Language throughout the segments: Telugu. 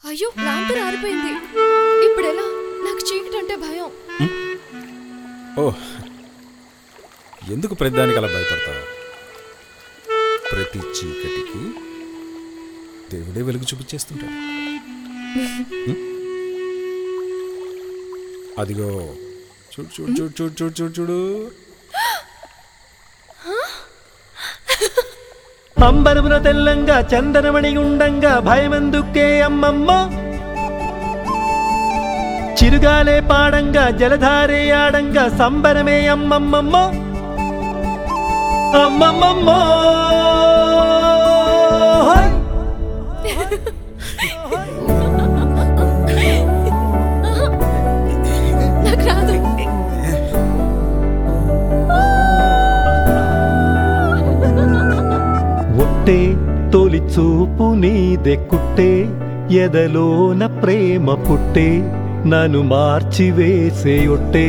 అయ్యో లాంతర్ ఆరిపోయింది ఇప్పుడు ఎలా నాకు చీకటి అంటే భయం ఓ ఎందుకు ప్రతిదానికి అలా భయపడతావు ప్రతి చీకటికి దేవుడే వెలుగు చూపించేస్తుంటాడు ఉం? అదిగో చూడు చూడు చూడు చూడు చూడు చూడు చూడు అంబరమున తెల్లంగా చందనమణి ఉండంగా భయమందుకే అమ్మమ్మ చిరుగాలే పాడంగా జలధారే ఆడంగా సంబరమే అమ్మమ్మమ్మ అమ్మమ్మమ్మ నాకు రాదు ఒట్టే తొలి చూపు నీదె కుట్టే ఎదలోన ప్రేమ పుట్టే నన్ను మార్చి వేసే ఒట్టే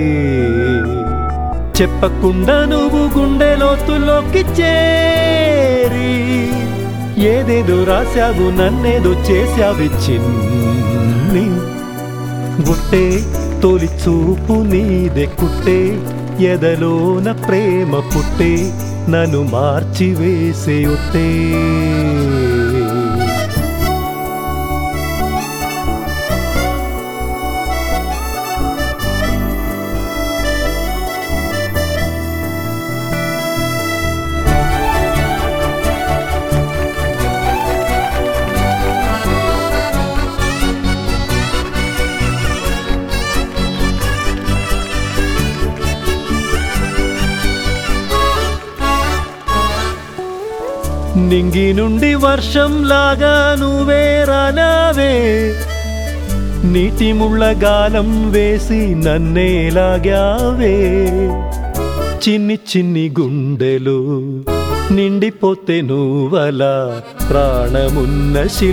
చెప్పకుండా నువ్వు గుండె లోతులోకి చేరి ఏదేదో రాశావు నన్నేదో చేశావి చిన్ని గుట్టే తొలి చూపు నీదె కుట్టే ఎదలోన ప్రేమ పుట్టే నన్ను మార్చి వేసే ఒట్టే నింగి నుండి వర్షంలాగా నువ్వే రానావే నీటి ముళ్ళ గాలం వేసి నన్నే లాగావే చిన్ని చిన్ని గుండెలు నిండిపోతే నువ్వలా ప్రాణమున్న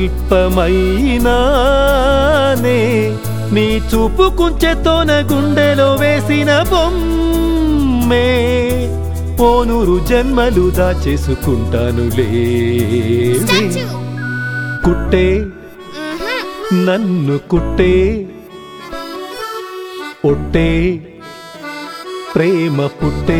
శిల్పమైనానే నీ చూపు కుంచెతోన గుండెలో వేసిన బొమ్మే ఓ నూరు జన్మలు దాచేసుకుంటాను లేవే కుట్టే నన్ను కుట్టే ఒట్టే ప్రేమ పుట్టే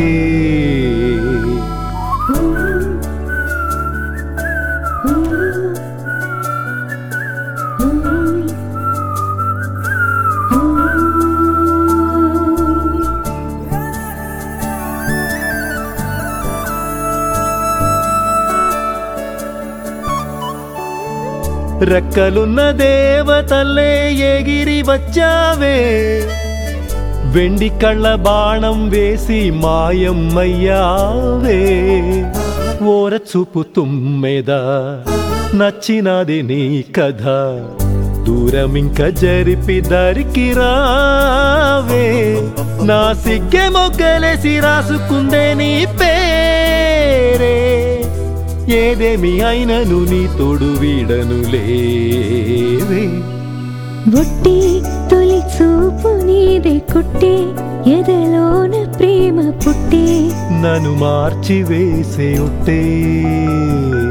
రెక్కలున్న దేవతల్లే ఎగిరి వచ్చావే వెండి కళ్ళ బాణం వేసి మాయమ్మయ్యావే ఓర చూపు తుమ్మెదా నచ్చినది నీ కథ దూరం ఇంక జరిపి దరికి రావే నా సిగ్గె మొగ్గలేసి రాసుకుందే నీ పేరే ఏదేమి అయినను నీ తోడు వీడను లేవే ఒట్టి తొలి చూపు నీదే కుట్టే ఎదలోన ప్రేమ పుట్టే నన్ను మార్చి వేసే ఒట్టే